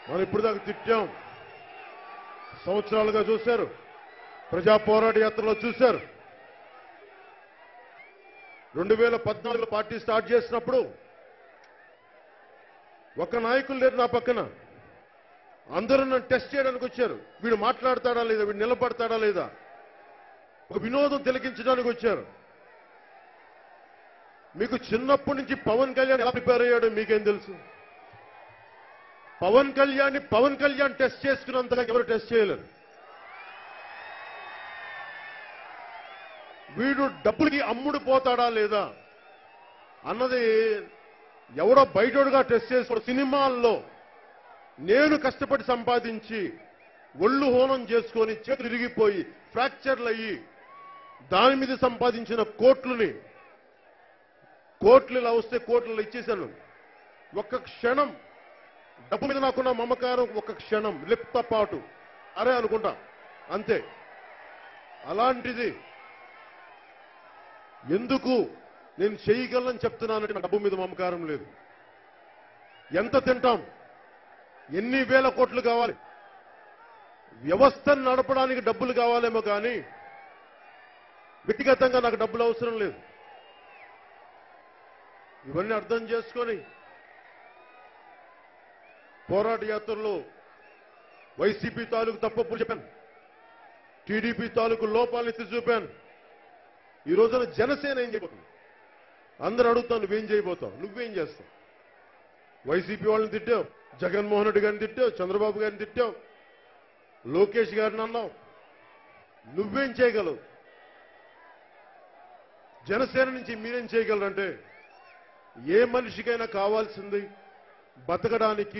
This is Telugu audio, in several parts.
మనం ఇప్పుడు దాకా తిట్టాం సంవత్సరాలుగా చూశారు ప్రజా పోరాట యాత్రలో చూశారు రెండు వేల పద్నాలుగులో పార్టీ స్టార్ట్ చేసినప్పుడు ఒక్క నాయకులు లేరు నా పక్కన అందరూ నన్ను టెస్ట్ చేయడానికి వచ్చారు వీడు మాట్లాడతాడా లేదా వీడు నిలబడతాడా లేదా ఒక వినోదం తిలకించడానికి వచ్చారు మీకు చిన్నప్పటి నుంచి పవన్ కళ్యాణ్ ఎలా ప్రిపేర్ అయ్యాడో మీకేం తెలుసు పవన్ కళ్యాణ్ పవన్ కళ్యాణ్ టెస్ట్ చేసుకున్నంతగా ఎవరు టెస్ట్ చేయలేరు వీడు డబ్బులకి అమ్ముడు పోతాడా లేదా అన్నది ఎవడో బయటోడుగా టెస్ట్ చేసుకోడు సినిమాల్లో నేను కష్టపడి సంపాదించి ఒళ్ళు హోనం చేసుకొని చేతులు ఇరిగిపోయి ఫ్రాక్చర్లు అయ్యి దాని మీద సంపాదించిన కోట్లని కోట్లు ఇలా వస్తే కోట్లు ఇచ్చేశాను ఒక్క క్షణం డబ్బు మీద నాకున్న మమకారం ఒక క్షణం లిప్త పాటు అరే అనుకుంటా అంతే అలాంటిది ఎందుకు నేను చేయగలను చెప్తున్నానంటే నా డబ్బు మీద మమకారం లేదు ఎంత తింటాం ఎన్ని వేల కోట్లు కావాలి వ్యవస్థను నడపడానికి డబ్బులు కావాలేమో కానీ వ్యక్తిగతంగా నాకు డబ్బులు అవసరం లేదు ఇవన్నీ అర్థం చేసుకొని పోరాట యాత్రలో వైసీపీ తాలూకు తప్పప్పుడు చెప్పాను టీడీపీ తాలూకు లోపాలను ఎత్తి చూపాను ఈ రోజున జనసేన ఏం చేయబోతుంది అందరూ అడుగుతావు నువ్వేం చేయబోతావు నువ్వేం చేస్తావు వైసీపీ వాళ్ళని తిట్టావు జగన్మోహన్ రెడ్డి గారిని తిట్టావు చంద్రబాబు గారిని తిట్టావు లోకేష్ గారిని అన్నావు నువ్వేం చేయగలవు జనసేన నుంచి మీరేం చేయగలరంటే ఏ మనిషికైనా కావాల్సింది బతకడానికి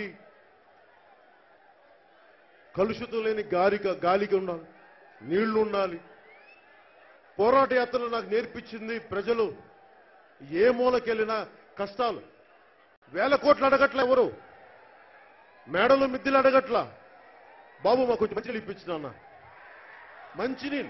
కలుషితం లేని గాలిక గాలికి ఉండాలి నీళ్లు ఉండాలి పోరాట యాత్రలో నాకు నేర్పించింది ప్రజలు ఏ మూలకెళ్ళినా కష్టాలు వేల కోట్లు అడగట్ల ఎవరు మేడలు మిద్దెలు అడగట్లా బాబు మాకు కొంచెం మంచినీళ్ళు ఇప్పించిన అన్న మంచినీళ్ళు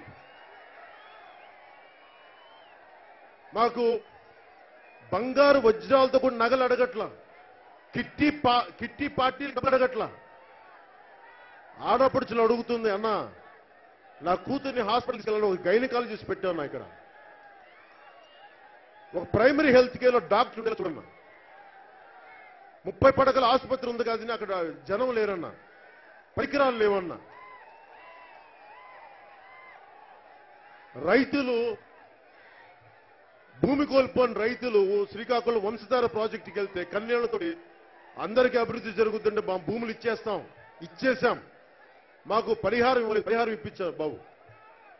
మాకు బంగారు వజ్రాలతో కూడా నగలు అడగట్లా కిట్టి పా కిట్టి పార్టీలు డబ్బులు అడగట్లా ఆడపడుచులు అడుగుతుంది అన్న నా కూతుర్ని హాస్పిటల్కి వెళ్ళడం ఒక గైనకాలజిస్ట్ పెట్టాను ఇక్కడ ఒక ప్రైమరీ హెల్త్ కేర్లో డాక్టర్ ఉండేలా చూడన్నా ముప్పై పడకల ఆసుపత్రి ఉంది కానీ అక్కడ జనం లేరన్నా పరికరాలు లేవన్నా రైతులు భూమి కోల్పోని రైతులు శ్రీకాకుళం వంశధార ప్రాజెక్టుకి వెళ్తే కన్యాలతోటి అందరికీ అభివృద్ధి జరుగుతుంటే మా భూములు ఇచ్చేస్తాం ఇచ్చేశాం మాకు పరిహారం ఇవ్వాలి పరిహారం ఇప్పించారు బాబు